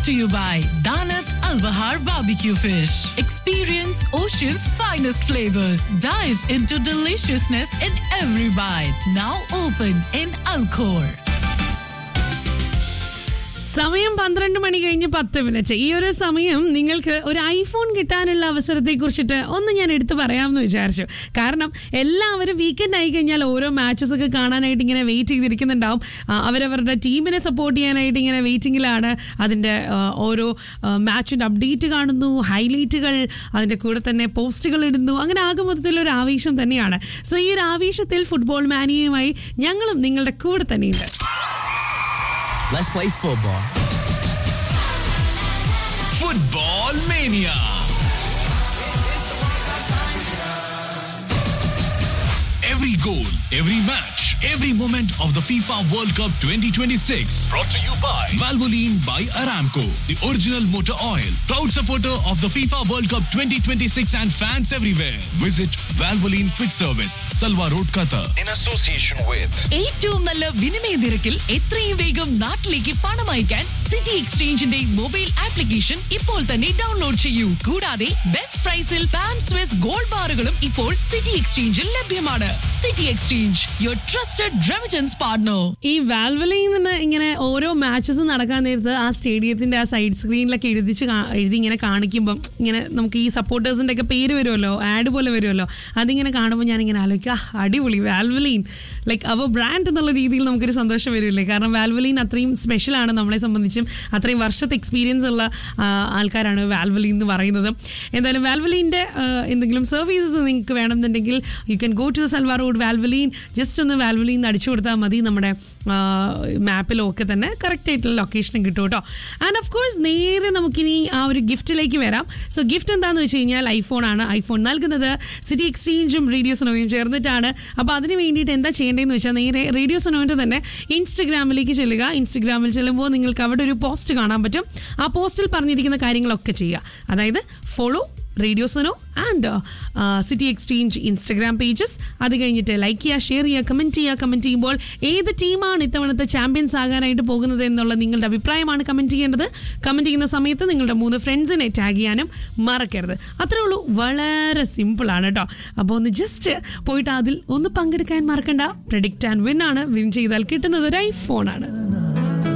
to you by Danat Al Bahar Barbecue Fish. Experience Ocean's finest flavors. Dive into deliciousness in every bite. Now open in Alcor. സമയം പന്ത്രണ്ട് മണി കഴിഞ്ഞ് പത്ത് minute ഈ ഒരു സമയം നിങ്ങൾക്ക് ഒരു ഐഫോൺ കിട്ടാനുള്ള അവസരത്തെ കുറിച്ചിട്ട് ഒന്ന് ഞാൻ എടുത്തു പറയാമെന്ന് വിചാരിച്ചു കാരണം എല്ലാവരും വീക്കെൻഡ് ആയി കഴിഞ്ഞാൽ ഓരോ മാച്ചസ് ഒക്കെ കാണാനായിട്ട് ഇങ്ങനെ വെയിറ്റ് ചെയ്തിരിക്കുന്നുണ്ടാവും ആ, അവരവരുടെ ടീമിനെ സപ്പോർട്ട് ചെയ്യാനായിട്ട് ഇങ്ങനെ വെയിറ്റിംഗിലാണ് അതിൻ്റെ ആ, ഓരോ മാച്ചിൻ്റെ അപ്ഡേറ്റ് കാണുന്നു ഹൈലൈറ്റുകൾ അതിൻ്റെ കൂടെ തന്നെ പോസ്റ്റുകൾ ഇടുന്നു അങ്ങനെ ആകെ മൊത്തത്തിലൊരു ആവേശം തന്നെയാണ് സോ ഈ ഒരു ആവേശത്തിൽ ഫുട്ബോൾ മാനിയുമായി ഞങ്ങളും നിങ്ങളുടെ കൂടെ തന്നെയുണ്ട് Let's play football. Football Mania. Every goal, every match, every moment of the FIFA World Cup 2026. Brought to you by Valvoline by Aramco, the original motor oil. Proud supporter of the FIFA World Cup 2026 and fans everywhere. Visit Valvoline Quick Service, Salwa Road, Qatar. in association with ഏറ്റവും നല്ല വിനിമയ നിരക്കിൽ എത്രയും വേഗം നാട്ടിലേക്ക് പണം അയക്കാൻ city എക്സ്ചേഞ്ചിന്റെ mobile application ഇപ്പോൾ തന്നെ ഡൗൺലോഡ് ചെയ്യൂ കൂടാതെ ബെസ്റ്റ് പ്രൈസിൽ പാം സ്വിസ് ഗോൾഡ് ബാറുകളും ഇപ്പോൾ സിറ്റി എക്സ്ചേഞ്ചിൽ ലഭ്യമാണ് city exchange your trusted remittance partner ഈ വാൽവലയിൽ നിന്ന് ഇങ്ങനെ ഓരോ മാച്ചസ് നടക്കാൻ നേരത്ത് ആ സ്റ്റേഡിയത്തിന്റെ ആ സൈഡ് സ്ക്രീനിലൊക്കെ എഴുതിച്ച് കാ- എഴുതി ഇങ്ങനെ കാണിക്കുമ്പം ഇങ്ങനെ നമുക്ക് ഈ സപ്പോർട്ടേഴ്സിന്റെ ഒക്കെ പേര് വരുമല്ലോ ആഡ് പോലെ വരുമല്ലോ അതിങ്ങനെ കാണുമ്പോൾ ഞാൻ ഇങ്ങനെ ആലോചിക്കുക "ആ, അടിപൊളി വാൽവലീൻ ലൈക്ക് അവർ ബ്രാൻഡ് എന്നുള്ള രീതിയിൽ നമുക്കൊരു സന്തോഷം വരില്ലേ കാരണം വാൽവലീൻ അത്രയും സ്പെഷ്യലാണ് നമ്മളെ സംബന്ധിച്ചും അത്രയും വർഷത്തെ എക്സ്പീരിയൻസ് ഉള്ള ആ, ആൾക്കാരാണ് വാൽവലീൻ എന്ന് പറയുന്നത് എന്തായാലും വാൽവലീൻ്റെ എന്തെങ്കിലും സർവീസസ് നിങ്ങൾക്ക് വേണമെന്നുണ്ടെങ്കിൽ you can go to the Salwa road Valvoline just ഒന്ന് വാൽവലീൻ അടിച്ചു കൊടുത്താൽ മതി നമ്മുടെ മാപ്പിലും ഒക്കെ തന്നെ കറക്റ്റ് ആയിട്ടുള്ള ലൊക്കേഷനും കിട്ടും കേട്ടോ ആൻഡ് ഓഫ് കോഴ്സ് നേരെ നമുക്കിനി ആ ഒരു ഗിഫ്റ്റിലേക്ക് വരാം സോ ഗിഫ്റ്റ് എന്താണെന്ന് വെച്ച് കഴിഞ്ഞാൽ ഐഫോൺ ആണ് ഐഫോൺ നൽകുന്നത് സിറ്റി എക്സ്ചേഞ്ചും റേഡിയോ സനോയും ചേർന്നിട്ടാണ് അപ്പോൾ അതിന് വേണ്ടിയിട്ട് എന്താ ചെയ്യേണ്ടതെന്ന് വെച്ചാൽ നേരെ റേഡിയോ സനോയുടെ തന്നെ ഇൻസ്റ്റഗ്രാമിലേക്ക് ചെല്ലുക ഇൻസ്റ്റഗ്രാമിൽ ചെല്ലുമ്പോൾ നിങ്ങൾക്ക് അവിടെ ഒരു പോസ്റ്റ് കാണാൻ പറ്റും ആ പോസ്റ്റിൽ പറഞ്ഞിരിക്കുന്ന കാര്യങ്ങളൊക്കെ ചെയ്യുക അതായത് follow radio Suno and city exchange Instagram pages അത് കഴിഞ്ഞിട്ട് ലൈക്ക് ചെയ്യുക ഷെയർ ചെയ്യുക കമൻറ്റ് ചെയ്യുക കമൻറ്റ് ചെയ്യുമ്പോൾ ഏത് ടീമാണ് ഇത്തവണത്തെ ചാമ്പ്യൻസ് ആകാനായിട്ട് പോകുന്നത് എന്നുള്ള നിങ്ങളുടെ അഭിപ്രായമാണ് കമൻറ്റ് ചെയ്യേണ്ടത് കമൻറ്റ് ചെയ്യുന്ന സമയത്ത് നിങ്ങളുടെ മൂന്ന് ഫ്രണ്ട്സിനെ ടാഗ് ചെയ്യാനും മറക്കരുത് അത്രേ ഉള്ളൂ വളരെ സിമ്പിളാണ് കേട്ടോ അപ്പോൾ ഒന്ന് ജസ്റ്റ് പോയിട്ട് അതിൽ ഒന്ന് പങ്കെടുക്കാൻ മറക്കണ്ട പ്രഡിക്റ്റ് ആൻഡ് വിൻ ആണ് വിൻ ചെയ്താൽ കിട്ടുന്നത് ഒരു ഐഫോൺ ആണ്